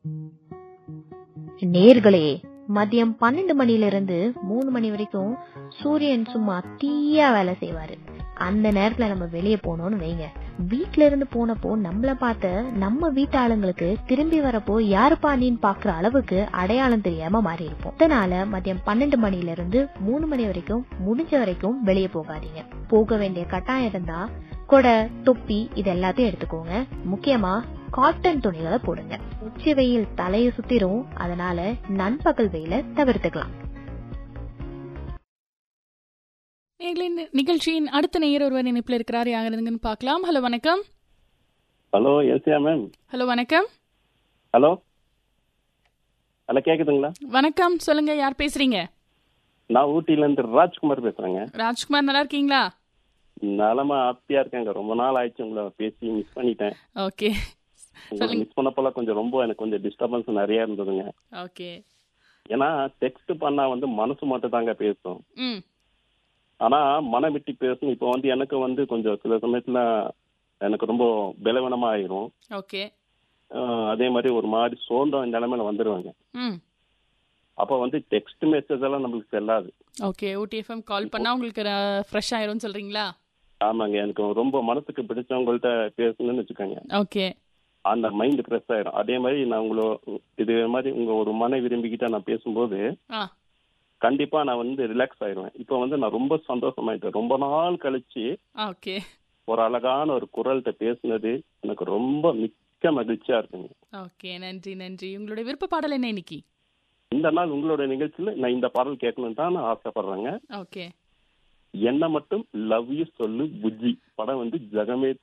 நேர்களே மதியம் பன்னெண்டு மணில இருந்து மூணு மணி வரைக்கும் சூரியன் சும்மா தீயா வேலை செய்வாரு அந்த நேரத்துல நம்ம வெளியே போனோம்னு வைங்க வீட்ல இருந்து போனப்போ நம்மள பார்த்த நம்ம வீட்டு ஆளுங்களுக்கு திரும்பி வரப்போ யாருப்பா நீன்னு பாக்குற அளவுக்கு அடையாளம் தெரியாம மாறி இருப்போம் அதனால மதியம் பன்னெண்டு மணில இருந்து மூணு மணி வரைக்கும் முடிஞ்ச வரைக்கும் வெளியே போகாதீங்க போக வேண்டிய கட்டாயம் இருந்தா கொடை தொப்பி இது எல்லாத்தையும் எடுத்துக்கோங்க முக்கியமா காட்டன் துணிகளை போடுங்க உச்சி வெயில் தலைய சுத்திரும் அதனால நண்பகல் வெயில தவிர்த்துக்கலாம் எங்களின் நிகழ்ச்சியின் அடுத்த நேயர் ஒருவர் இணைப்பில் இருக்கிறார் யார் இருந்துங்கன்னு பார்க்கலாம் ஹலோ வணக்கம் ஹலோ எஸ்யா மேம் ஹலோ வணக்கம் ஹலோ ஹலோ கேக்குதுங்களா வணக்கம் சொல்லுங்க யார் பேசுறீங்க நான் ஊட்டில இருந்து ராஜ்குமார் பேசுறேங்க ராஜ்குமார் நல்லா இருக்கீங்களா நலமா ஹாப்பியா இருக்கேங்க ரொம்ப நாள் ஆயிடுச்சு உங்களை பேசி மிஸ் பண்ணிட்டேன் ஓகே உங்களை மிஸ் பண்ணப்பெல்லாம் கொஞ்சம் ரொம்ப எனக்கு கொஞ்சம் டிஸ்டர்பன்ஸ் நிறைய இருந்ததுங்க ஓகே ஏன்னா டெக்ஸ்ட் பண்ணா வந்து மனசு மட்டும் தாங்க பேசும் ம் ஆனா மனம் விட்டு பேசணும் இப்போ வந்து எனக்கு வந்து கொஞ்சம் சில சமயத்துல எனக்கு ரொம்ப பலவீனமா ஆயிரும் ஓகே அஹ் அதே மாதிரி ஒரு மாதிரி சோர்ந்த நிலைமையில வந்துருவாங்க ம் அப்போ வந்து டெக்ஸ்ட் மெசேஜ் எல்லாம் நம்மளுக்கு செல்லாது ஓகே ஊடிஎஃப்எம் கால் பண்ணா உங்களுக்கு ஃப்ரெஷ் ஆயிரும்னு சொல்றீங்களா ஆமாங்க எனக்கு ரொம்ப மனசுக்கு பிடிச்சவங்கள்ட்ட பேசணும்னு வச்சுக்கோங்க ஓகே அந்த மைண்ட் ஃப்ரெஷ் ஆயிடும் அதே மாதிரி நான் உங்களோ இது மாதிரி உங்க ஒரு மன விரும்பிக்கிட்ட நான் பேசும்போது ஆ கண்டிப்பா நான் வந்து ரிலாக்ஸ் ஆயிடுவேன் இப்போ வந்து நான் ரொம்ப சந்தோஷமாயிட்டேன் ரொம்ப நாள் கழிச்சு ஓகே ஒரு அழகான ஒரு குரல்கிட்ட பேசுனது எனக்கு ரொம்ப மிக்க மகிழ்ச்சியா இருக்குங்க ஓகே நன்றி நன்றி உங்களுடைய விருப்ப பாடல் என்ன இன்னைக்கு இந்த நாள் உங்களோட நிகழ்ச்சியில நான் இந்த பாடல் கேட்கணும் தான் நான் ஆசைப்படுறேங்க ஓகே என்ன மட்டும் லவ் யூ சொல்லு புஜ்ஜி படம் வந்து ஜெகமே